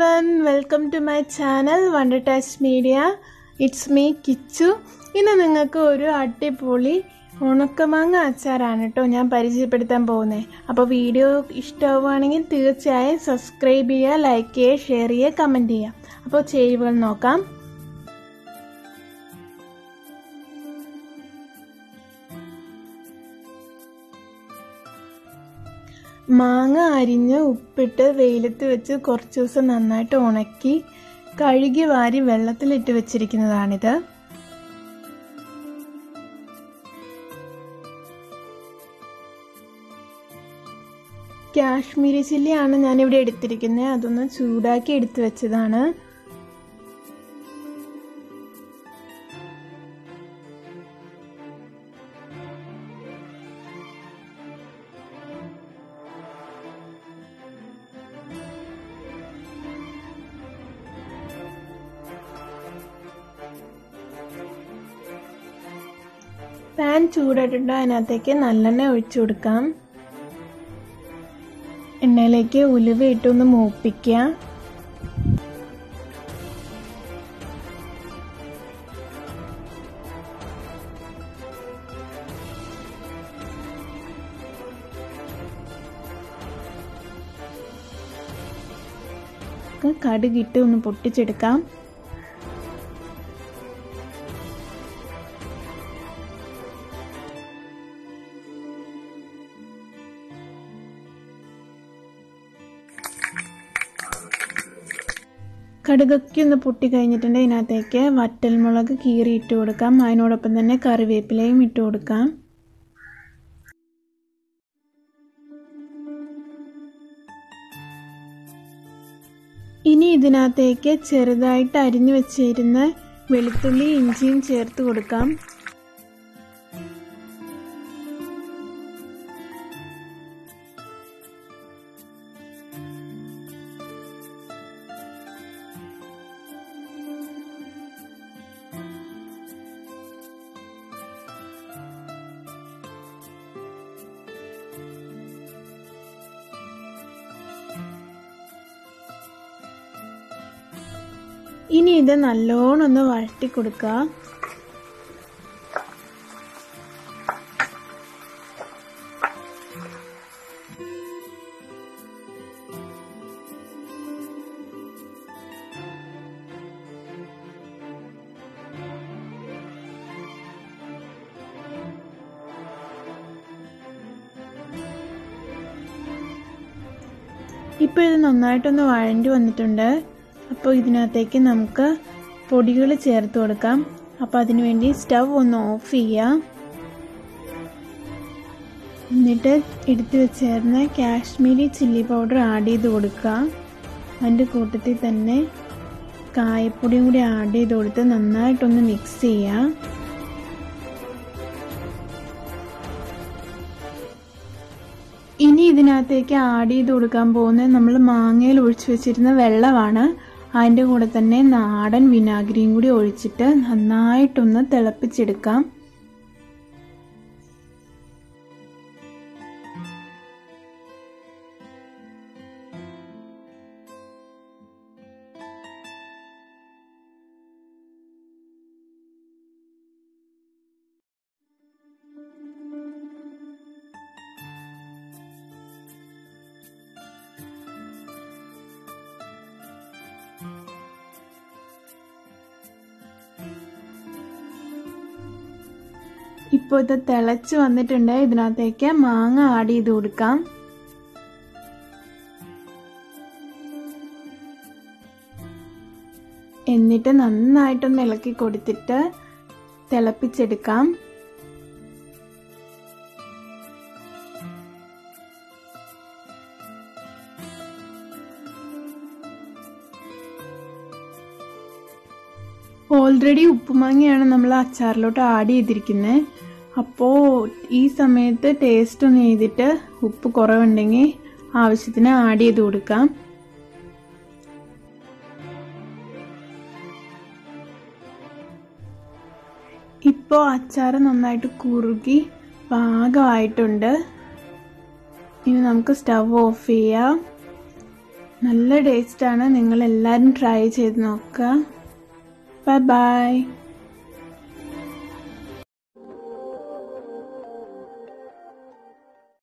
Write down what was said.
one welcome to my channel wonder touch media it's me Kichu ഇന്ന് നിങ്ങൾക്ക് ഒരു അടിപൊളി ഉണക്കമാങ്ങ അച്ചാറാണ് കേട്ടോ ഞാൻ പരിചയപ്പെടുത്താൻ പോകുന്നത് അപ്പോൾ വീഡിയോ ഇഷ്ടമാവുകയാണെങ്കിൽ തീർച്ചയായും സബ്സ്ക്രൈബ് ചെയ്യുക ലൈക്ക് ചെയ്യുക ഷെയർ ചെയ്യുക കമൻറ്റ് ചെയ്യുക അപ്പോൾ ചേരുവകൾ നോക്കാം മാങ്ങ അരിഞ്ഞ് ഉപ്പിട്ട് വെയിലത്ത് വെച്ച് കുറച്ച് ദിവസം നന്നായിട്ട് ഉണക്കി കഴുകി വാരി വെള്ളത്തിലിട്ട് വെച്ചിരിക്കുന്നതാണിത് കാശ്മീരി ചില്ലിയാണ് ഞാനിവിടെ എടുത്തിരിക്കുന്നത് അതൊന്ന് ചൂടാക്കി എടുത്തു വെച്ചതാണ് പാൻ ചൂടായിട്ടുണ്ട് അതിനകത്തേക്ക് നല്ലെണ്ണ ഒഴിച്ചു കൊടുക്കാം എണ്ണയിലേക്ക് ഉലുവ ഇട്ടൊന്ന് മൂപ്പിക്കുക കടുകിട്ട് ഒന്ന് പൊട്ടിച്ചെടുക്കാം കടുകൊക്കെ ഒന്ന് പൊട്ടി കഴിഞ്ഞിട്ടുണ്ട് ഇതിനകത്തേക്ക് വറ്റൽമുളക് കീറി ഇട്ട് കൊടുക്കാം അതിനോടൊപ്പം തന്നെ കറിവേപ്പിലയും ഇട്ട് കൊടുക്കാം ഇനി ഇതിനകത്തേക്ക് ചെറുതായിട്ട് അരിഞ്ഞു വെച്ചിരുന്ന വെളുത്തുള്ളി ഇഞ്ചിയും ചേർത്ത് കൊടുക്കാം ഇനി ഇത് നല്ലോണം ഒന്ന് വഴറ്റി കൊടുക്കുക ഇപ്പോൾ ഇത് നന്നായിട്ടൊന്ന് വഴണ്ടി വന്നിട്ടുണ്ട് അപ്പോൾ ഇതിനകത്തേക്ക് നമുക്ക് പൊടികൾ ചേർത്ത് കൊടുക്കാം അപ്പോൾ അതിനുവേണ്ടി സ്റ്റവ് ഒന്ന് ഓഫ് ചെയ്യുക എന്നിട്ട് എടുത്തു വെച്ചേർന്ന കാശ്മീരി ചില്ലി പൗഡർ ആഡ് ചെയ്ത് കൊടുക്കുക അതിൻ്റെ കൂട്ടത്തിൽ തന്നെ കായപ്പൊടിയും കൂടി ആഡ് ചെയ്ത് കൊടുത്ത് നന്നായിട്ടൊന്ന് മിക്സ് ചെയ്യുക ഇനി ഇതിനകത്തേക്ക് ആഡ് ചെയ്ത് കൊടുക്കാൻ പോകുന്നത് നമ്മൾ മാങ്ങയിൽ ഒഴിച്ചു വെച്ചിരുന്ന വെള്ളമാണ് അതിൻ്റെ കൂടെ തന്നെ നാടൻ വിനാഗിരിയും കൂടി ഒഴിച്ചിട്ട് നന്നായിട്ടൊന്ന് തിളപ്പിച്ചെടുക്കാം ഇപ്പോൾ ഇത് തിളച്ച് വന്നിട്ടുണ്ട് ഇതിനകത്തേക്ക് മാങ്ങ ആഡ് ചെയ്ത് കൊടുക്കാം എന്നിട്ട് നന്നായിട്ടൊന്ന് ഇളക്കി കൊടുത്തിട്ട് തിളപ്പിച്ചെടുക്കാം ഓൾറെഡി ഉപ്പുമാങ്ങയാണ് നമ്മൾ അച്ചാറിലോട്ട് ആഡ് ചെയ്തിരിക്കുന്നത് അപ്പോൾ ഈ സമയത്ത് ടേസ്റ്റ് ഒന്ന് ചെയ്തിട്ട് ഉപ്പ് കുറവുണ്ടെങ്കിൽ ആവശ്യത്തിന് ആഡ് ചെയ്ത് കൊടുക്കാം ഇപ്പോൾ അച്ചാർ നന്നായിട്ട് കുറുകി പാകമായിട്ടുണ്ട് ഇനി നമുക്ക് സ്റ്റവ് ഓഫ് ചെയ്യാം നല്ല ടേസ്റ്റാണ് നിങ്ങൾ എല്ലാവരും ട്രൈ ചെയ്ത് നോക്കുക ബൈ ബൈ